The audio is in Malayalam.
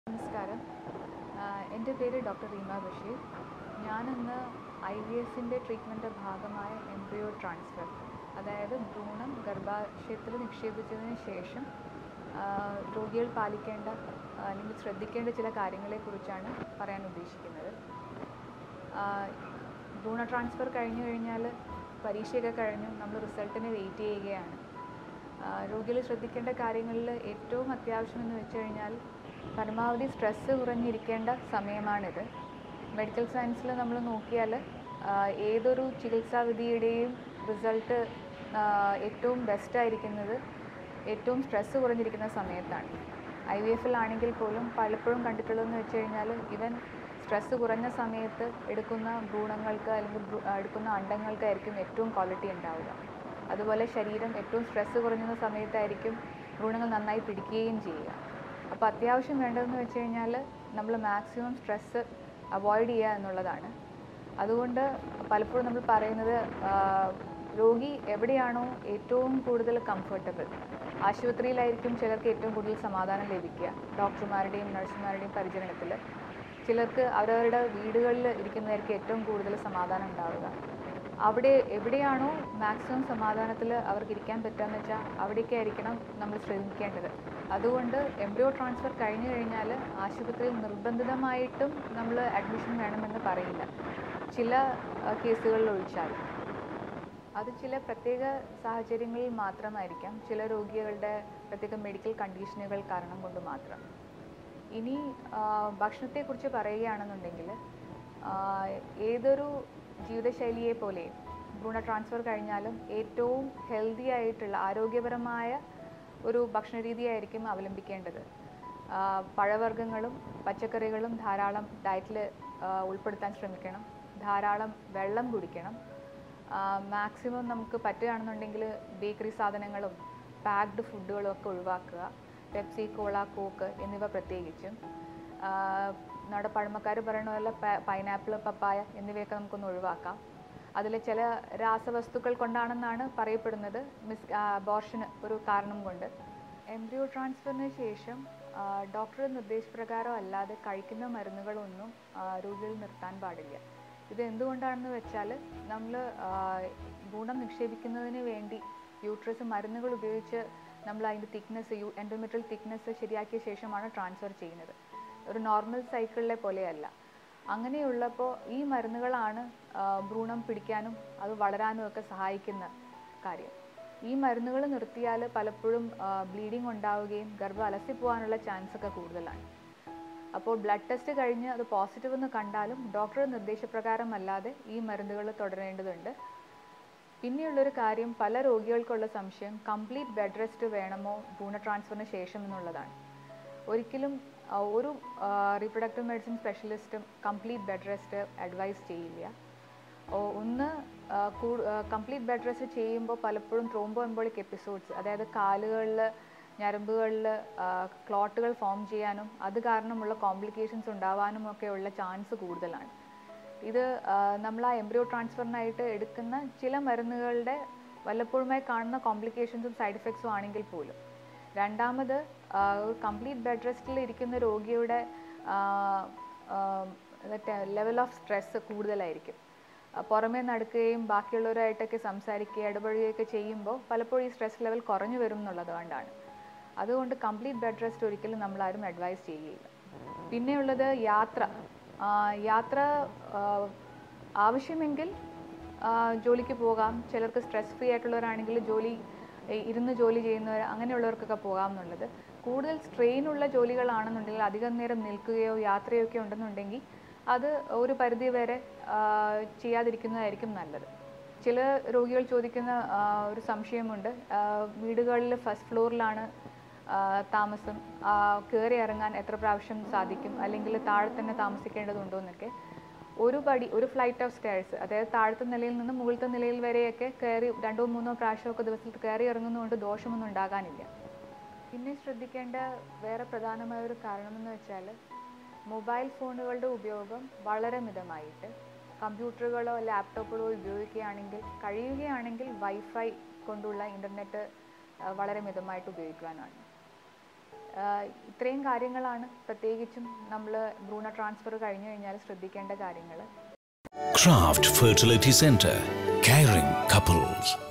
നമസ്കാരം ആഹ് എൻ്റെ പേര് ഡോക്ടർ റീമ ബഷീർ ഞാനിന്ന് ഐ വി എഫിൻ്റെ ട്രീറ്റ്മെൻറ്റ് ഭാഗമായ എംബ്രിയോ ട്രാൻസ്ഫർ അതായത് ഭ്രൂണം ഗർഭാശയത്തിൽ നിക്ഷേപിച്ചതിന് ശേഷം ആഹ് രോഗികൾ പാലിക്കേണ്ട ആഹ് അല്ലെങ്കിൽ ശ്രദ്ധിക്കേണ്ട ചില കാര്യങ്ങളെക്കുറിച്ചാണ് പറയാൻ ഉദ്ദേശിക്കുന്നത് ആഹ് ഭ്രൂണ ട്രാൻസ്ഫർ കഴിഞ്ഞു കഴിഞ്ഞാൽ പരീക്ഷയൊക്കെ കഴിഞ്ഞു നമ്മൾ റിസൾട്ടിന് വെയിറ്റ് ചെയ്യുകയാണ് രോഗികൾ ശ്രദ്ധിക്കേണ്ട കാര്യങ്ങളിൽ ഏറ്റവും അത്യാവശ്യം എന്ന് വെച്ച് കഴിഞ്ഞാൽ പരമാവധി സ്ട്രെസ്സ് കുറഞ്ഞിരിക്കേണ്ട സമയമാണിത് മെഡിക്കൽ സയൻസിൽ നമ്മൾ നോക്കിയാൽ ഏതൊരു ചികിത്സാവിധിയുടെയും റിസൾട്ട് ഏറ്റവും ബെസ്റ്റ് ആയിരിക്കുന്നത് ഏറ്റവും സ്ട്രെസ്സ് കുറഞ്ഞിരിക്കുന്ന സമയത്താണ് ഐ വി എഫിലാണെങ്കിൽ പോലും പലപ്പോഴും കണ്ടിട്ടുള്ളതെന്ന് വെച്ച് കഴിഞ്ഞാൽ ഇവൻ സ്ട്രെസ്സ് കുറഞ്ഞ സമയത്ത് എടുക്കുന്ന ഭ്രൂണങ്ങൾക്ക് അല്ലെങ്കിൽ ഭ്രൂ- ആ, എടുക്കുന്ന അണ്ടങ്ങൾക്കായിരിക്കും ഏറ്റവും ക്വാളിറ്റി ഉണ്ടാവുക അതുപോലെ ശരീരം ഏറ്റവും സ്ട്രെസ്സ് കുറഞ്ഞ സമയത്തായിരിക്കും ഭ്രൂണങ്ങൾ നന്നായി പിടിക്കുകയും ചെയ്യുക അപ്പോൾ അത്യാവശ്യം വേണ്ടതെന്ന് വെച്ച് കഴിഞ്ഞാൽ നമ്മൾ മാക്സിമം സ്ട്രെസ്സ് അവോയ്ഡ് ചെയ്യുക എന്നുള്ളതാണ് അതുകൊണ്ട് പലപ്പോഴും നമ്മൾ പറയുന്നത് ആ, രോഗി എവിടെയാണോ ഏറ്റവും കൂടുതൽ കംഫർട്ടബിൾ ആശുപത്രിയിലായിരിക്കും ചിലർക്ക് ഏറ്റവും കൂടുതൽ സമാധാനം ലഭിക്കുക ഡോക്ടർമാരുടെയും നഴ്സുമാരുടെയും പരിചരണത്തിൽ ചിലർക്ക് അവരവരുടെ വീടുകളിൽ ഇരിക്കുന്നതായിരിക്കും ഏറ്റവും കൂടുതൽ സമാധാനം ഉണ്ടാവുക അവിടെ എവിടെയാണോ മാക്സിമം സമാധാനത്തിൽ അവർക്ക് ഇരിക്കാൻ പറ്റുകയെന്ന് വെച്ചാൽ അവിടേക്ക് ആയിരിക്കണം നമ്മൾ ശ്രമിക്കേണ്ടത് അതുകൊണ്ട് എംബ്രിയോ ട്രാൻസ്ഫർ കഴിഞ്ഞു കഴിഞ്ഞാൽ ആശുപത്രിയിൽ നിർബന്ധിതമായിട്ടും നമ്മൾ അഡ്മിഷൻ വേണമെന്ന് പറയില്ല ചില അഹ്, കേസുകളിൽ ഒഴിച്ചാൽ അത് ചില പ്രത്യേക സാഹചര്യങ്ങളിൽ മാത്രമായിരിക്കാം ചില രോഗികളുടെ പ്രത്യേക മെഡിക്കൽ കണ്ടീഷനുകൾ കാരണം കൊണ്ട് മാത്രം ഇനി ആ, ഭക്ഷണത്തെക്കുറിച്ച് പറയുകയാണെന്നുണ്ടെങ്കിൽ ആ, ഏതൊരു ജീവിതശൈലിയെ പോലെയും ഭ്രൂണ ട്രാൻസ്ഫർ കഴിഞ്ഞാലും ഏറ്റവും ഹെൽത്തി ആയിട്ടുള്ള ആരോഗ്യപരമായ ഒരു ഭക്ഷണ രീതിയായിരിക്കും അവലംബിക്കേണ്ടത് ആ, പഴവർഗ്ഗങ്ങളും പച്ചക്കറികളും ധാരാളം ഡയറ്റിൽ ഉൾപ്പെടുത്താൻ ശ്രമിക്കണം ധാരാളം വെള്ളം കുടിക്കണം മാക്സിമം നമുക്ക് പറ്റുകയാണെന്നുണ്ടെങ്കിൽ ബേക്കറി സാധനങ്ങളും പാക്ഡ് ഫുഡുകളും ഒക്കെ ഒഴിവാക്കുക പെപ്സി കോള കോക്ക് എന്നിവ പ്രത്യേകിച്ചും ആഹ് നമ്മുടെ പഴമക്കാർ പറയുന്ന പോലെ പൈനാപ്പിൾ പപ്പായ എന്നിവയൊക്കെ നമുക്കൊന്ന് ഒഴിവാക്കാം അതിൽ ചില രാസവസ്തുക്കൾ കൊണ്ടാണെന്നാണ് പറയപ്പെടുന്നത് മിസ് ബോർഷന് ഒരു കാരണം കൊണ്ട് എംബ്രിയോ ട്രാൻസ്ഫറിന് ശേഷം ഡോക്ടറുടെ നിർദ്ദേശപ്രകാരം അല്ലാതെ കഴിക്കുന്ന മരുന്നുകളൊന്നും ആ, രോഗികൾ നിർത്താൻ പാടില്ല ഇത് എന്തുകൊണ്ടാണെന്ന് വെച്ചാൽ നമ്മൾ ഗുണം നിക്ഷേപിക്കുന്നതിന് വേണ്ടി യൂട്രസ് മരുന്നുകൾ ഉപയോഗിച്ച് നമ്മൾ അതിൻ്റെ തിക്നെസ് യു എൻഡോമെട്രിയൽ തിക്നെസ് ശരിയാക്കിയ ശേഷമാണ് ട്രാൻസ്ഫർ ചെയ്യുന്നത് ഒരു നോർമൽ സൈക്കിളിലെ പോലെയല്ല അങ്ങനെയുള്ളപ്പോൾ ഈ മരുന്നുകളാണ് ആ, ഭ്രൂണം പിടിക്കാനും അത് വളരാനും ഒക്കെ സഹായിക്കുന്ന കാര്യം ഈ മരുന്നുകൾ നിർത്തിയാൽ പലപ്പോഴും ബ്ലീഡിങ് ഉണ്ടാവുകയും ഗർഭം അലസിപ്പോകാനുള്ള ചാൻസ് ഒക്കെ കൂടുതലാണ് അപ്പോൾ ബ്ലഡ് ടെസ്റ്റ് കഴിഞ്ഞ് അത് പോസിറ്റീവ് എന്ന് കണ്ടാലും ഡോക്ടറുടെ നിർദ്ദേശപ്രകാരം അല്ലാതെ ഈ മരുന്നുകൾ തുടരേണ്ടതുണ്ട് പിന്നെയുള്ളൊരു കാര്യം പല രോഗികൾക്കുള്ള സംശയം കംപ്ലീറ്റ് ബെഡ് റെസ്റ്റ് വേണമോ ഭ്രൂണ ട്രാൻസ്ഫറിന് ശേഷം എന്നുള്ളതാണ് ഒരിക്കലും ആ, ഒരു റീപ്രൊഡക്റ്റീവ് മെഡിസിൻ സ്പെഷ്യലിസ്റ്റും കംപ്ലീറ്റ് ബെഡ് റെസ്റ്റ് അഡ്വൈസ് ചെയ്യില്ല ഓ- ഒന്ന് കംപ്ലീറ്റ് ബെഡ് റെസ്റ്റ് ചെയ്യുമ്പോൾ പലപ്പോഴും ത്രോംബോ എംബോളിക് എപ്പിസോഡ്സ് അതായത് കാലുകളിൽ ഞരമ്പുകളിൽ ക്ലോട്ടുകൾ ഫോം ചെയ്യാനും അത് കാരണമുള്ള കോംപ്ലിക്കേഷൻസ് ഉണ്ടാവാനും ഒക്കെ ഉള്ള ചാൻസ് കൂടുതലാണ് ഇത് ആ, നമ്മൾ ആ എംബ്രിയോ ട്രാൻസ്ഫറിനായിട്ട് എടുക്കുന്ന ചില മരുന്നുകളുടെ വല്ലപ്പോഴുമായി കാണുന്ന കോംപ്ലിക്കേഷൻസും സൈഡ് എഫക്ട്സും ആണെങ്കിൽ പോലും രണ്ടാമത് ആ, ഒരു കംപ്ലീറ്റ് ബെഡ് റെസ്റ്റിൽ ഇരിക്കുന്ന രോഗിയുടെ ലെവൽ ഓഫ് സ്ട്രെസ് കൂടുതലായിരിക്കും ആ, പുറമേ നടക്കുകയും ബാക്കിയുള്ളവരായിട്ടൊക്കെ സംസാരിക്കുകയും ഇടപഴകുകയൊക്കെ ചെയ്യുമ്പോൾ പലപ്പോഴും ഈ സ്ട്രെസ് ലെവൽ കുറഞ്ഞു വരും എന്നുള്ളത് കൊണ്ടാണ് അതുകൊണ്ട് കംപ്ലീറ്റ് ബെഡ് റെസ്റ്റ് ഒരിക്കലും നമ്മൾ ആരും അഡ്വൈസ് ചെയ്യുകയില്ല പിന്നെയുള്ളത് യാത്ര ആ, യാത്ര ആ, ആവശ്യമെങ്കിൽ ആ, ജോലിക്ക് പോകാം ചിലർക്ക് സ്ട്രെസ് ഫ്രീ ആയിട്ടുള്ളവരാണെങ്കിൽ ജോലി ഏ, ഇരുന്ന് ജോലി ചെയ്യുന്നവർ അങ്ങനെയുള്ളവർക്കൊക്കെ പോകാം എന്നുള്ളത് കൂടുതൽ സ്ട്രെയിൻ ഉള്ള ജോലികളാണെന്നുണ്ടെങ്കിൽ അധികം നേരം നിൽക്കുകയോ യാത്രയോ ഒക്കെ ഉണ്ടെന്നുണ്ടെങ്കിൽ അത് ഒരു പരിധി വരെ ആ, ചെയ്യാതിരിക്കുന്നതായിരിക്കും നല്ലത് ചില രോഗികൾ ചോദിക്കുന്ന ആ, ഒരു സംശയമുണ്ട് ആ, വീടുകളിൽ ഫസ്റ്റ് ഫ്ലോറിലാണ് ആ, താമസം ആ, കയറി ഇറങ്ങാൻ എത്ര പ്രാവശ്യം സാധിക്കും അല്ലെങ്കിൽ താഴെ തന്നെ താമസിക്കേണ്ടതുണ്ടോ എന്നൊക്കെ ഒരു പടി ഒരു ഫ്ലൈറ്റ് ഓഫ് സ്റ്റേഴ്സ് അതായത് താഴത്തെ നിലയിൽ നിന്ന് മുകളിലത്തെ നിലയിൽ വരെയൊക്കെ കയറി രണ്ടോ മൂന്നോ പ്രാവശ്യമൊക്കെ ദിവസത്തിൽ കയറി ഇറങ്ങുന്നതുകൊണ്ട് ദോഷമൊന്നും ഉണ്ടാകാനില്ല പിന്നെ ശ്രദ്ധിക്കേണ്ട വേറെ പ്രധാനമായ ഒരു കാരണമെന്ന് വെച്ചാൽ മൊബൈൽ ഫോണുകളുടെ ഉപയോഗം വളരെ മിതമായിട്ട് കമ്പ്യൂട്ടറുകളോ ലാപ്ടോപ്പുകളോ ഉപയോഗിക്കുകയാണെങ്കിൽ കഴിയുകയാണെങ്കിൽ വൈഫൈ കൊണ്ടുള്ള ഇൻ്റർനെറ്റ് വളരെ മിതമായിട്ട് ഉപയോഗിക്കുവാനാണ് ആഹ് ഇത്രയും കാര്യങ്ങളാണ് പ്രത്യേകിച്ചും നമ്മൾ ഭ്രൂണ ട്രാൻസ്ഫർ കഴിഞ്ഞു കഴിഞ്ഞാൽ ശ്രദ്ധിക്കേണ്ട കാര്യങ്ങൾ Craft Fertility Center, caring couples.